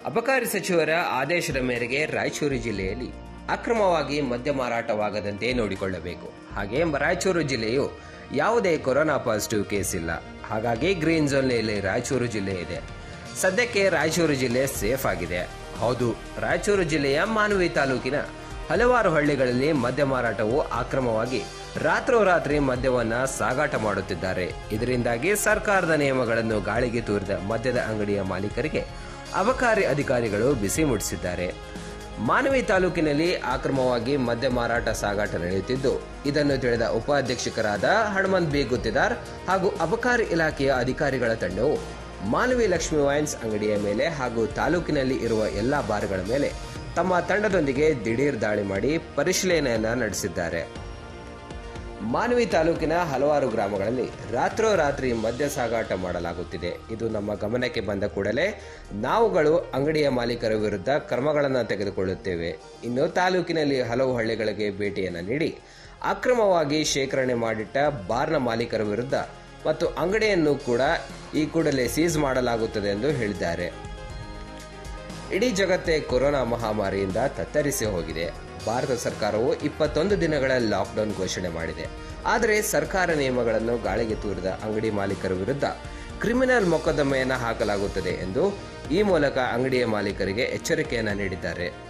ಅಬಕಾರಿ ಸಚಿವರ ಆದೇಶದ ಮೇರೆಗೆ ರಾಯಚೂರು ಜಿಲ್ಲೆಯಲ್ಲಿ ಅಕ್ರಮವಾಗಿ ಮದ್ಯ ಮಾರಾಟವಾಗದಂತೆ ನೋಡಿಕೊಳ್ಳಬೇಕು ಹಾಗೆ ರಾಯಚೂರು ಜಿಲ್ಲೆಯು ಯಾವುದೇ ಕೊರೋನಾ ಪಾಸಿಟಿವ್ ಕೇಸ್ ಇಲ್ಲ ಹಾಗಾಗಿ ಗ್ರೀನ್ ಝೋನ್ನಲ್ಲಿ ರಾಯಚೂರು ಜಿಲ್ಲೆ ಇದೆ ಸದ್ಯಕ್ಕೆ ರಾಯಚೂರು ಜಿಲ್ಲೆ ಸೇಫ್ ಆಗಿದೆ ಹೌದು ರಾಯಚೂರು ಜಿಲ್ಲೆಯ ಮಾನವಿ ತಾಲೂಕಿನ ಹಲವಾರು ಹಳ್ಳಿಗಳಲ್ಲಿ ಮದ್ಯ ಮಾರಾಟವು ಅಕ್ರಮವಾಗಿ ರಾತ್ರೋರಾತ್ರಿ ಮದ್ಯವನ್ನ ಸಾಗಾಟ ಮಾಡುತ್ತಿದ್ದಾರೆ ಇದರಿಂದಾಗಿ ಸರ್ಕಾರದ ನಿಯಮಗಳನ್ನು ಗಾಳಿಗೆ ತೂರಿದ ಮದ್ಯದ ಅಂಗಡಿಯ ಮಾಲೀಕರಿಗೆ ಅಬಕಾರಿ ಅಧಿಕಾರಿಗಳು ಬಿಸಿ ಮುಟ್ಟಿಸಿದ್ದಾರೆ ಮಾನವಿ ತಾಲೂಕಿನಲ್ಲಿ ಅಕ್ರಮವಾಗಿ ಮದ್ಯ ಮಾರಾಟ ಸಾಗಾಟ ನಡೆಯುತ್ತಿದ್ದು ಇದನ್ನು ತಿಳಿದ ಉಪಾಧ್ಯಕ್ಷಕರಾದ ಹನುಮಂತ್ ಬಿ ಗುತ್ತಿದಾರ್ ಹಾಗೂ ಅಬಕಾರಿ ಇಲಾಖೆಯ ಅಧಿಕಾರಿಗಳ ತಂಡವು ಮಾನವಿ ಲಕ್ಷ್ಮಿ ವೈನ್ಸ್ ಅಂಗಡಿಯ ಮೇಲೆ ಹಾಗೂ ತಾಲೂಕಿನಲ್ಲಿ ಇರುವ ಎಲ್ಲಾ ಬಾರ್ಗಳ ಮೇಲೆ ತಮ್ಮ ತಂಡದೊಂದಿಗೆ ದಿಢೀರ್ ದಾಳಿ ಮಾಡಿ ಪರಿಶೀಲನೆಯನ್ನ ನಡೆಸಿದ್ದಾರೆ ಮಾನವಿ ತಾಲೂಕಿನ ಹಲವಾರು ಗ್ರಾಮಗಳಲ್ಲಿ ರಾತ್ರೋರಾತ್ರಿ ಮದ್ಯ ಸಾಗಾಟ ಮಾಡಲಾಗುತ್ತಿದೆ ಇದು ನಮ್ಮ ಗಮನಕ್ಕೆ ಬಂದ ಕೂಡಲೇ ನಾವುಗಳು ಅಂಗಡಿಯ ಮಾಲೀಕರ ವಿರುದ್ಧ ಕ್ರಮಗಳನ್ನು ತೆಗೆದುಕೊಳ್ಳುತ್ತೇವೆ ಇನ್ನು ತಾಲೂಕಿನಲ್ಲಿ ಹಲವು ಹಳ್ಳಿಗಳಿಗೆ ಭೇಟಿಯನ್ನು ನೀಡಿ ಅಕ್ರಮವಾಗಿ ಶೇಖರಣೆ ಮಾಡಿಟ್ಟ ಬಾರ್ನ ಮಾಲೀಕರ ವಿರುದ್ಧ ಮತ್ತು ಅಂಗಡಿಯನ್ನು ಕೂಡ ಈ ಕೂಡಲೇ ಸೀಸ್ ಮಾಡಲಾಗುತ್ತದೆ ಎಂದು ಹೇಳಿದ್ದಾರೆ ಇಡೀ ಜಗತ್ತೇ ಕೊರೋನಾ ಮಹಾಮಾರಿಯಿಂದ ತತ್ತರಿಸಿ ಹೋಗಿದೆ ಭಾರತ ಸರ್ಕಾರವು ಇಪ್ಪತ್ತೊಂದು ದಿನಗಳ ಲಾಕ್ಡೌನ್ ಘೋಷಣೆ ಮಾಡಿದೆ ಆದರೆ ಸರ್ಕಾರ ನಿಯಮಗಳನ್ನು ಗಾಳಿಗೆ ತೂರಿದ ಅಂಗಡಿ ಮಾಲೀಕರ ವಿರುದ್ಧ ಕ್ರಿಮಿನಲ್ ಮೊಕದ್ದಮೆಯನ್ನು ಹಾಕಲಾಗುತ್ತದೆ ಎಂದು ಈ ಮೂಲಕ ಅಂಗಡಿಯ ಮಾಲೀಕರಿಗೆ ಎಚ್ಚರಿಕೆಯನ್ನು ನೀಡಿದ್ದಾರೆ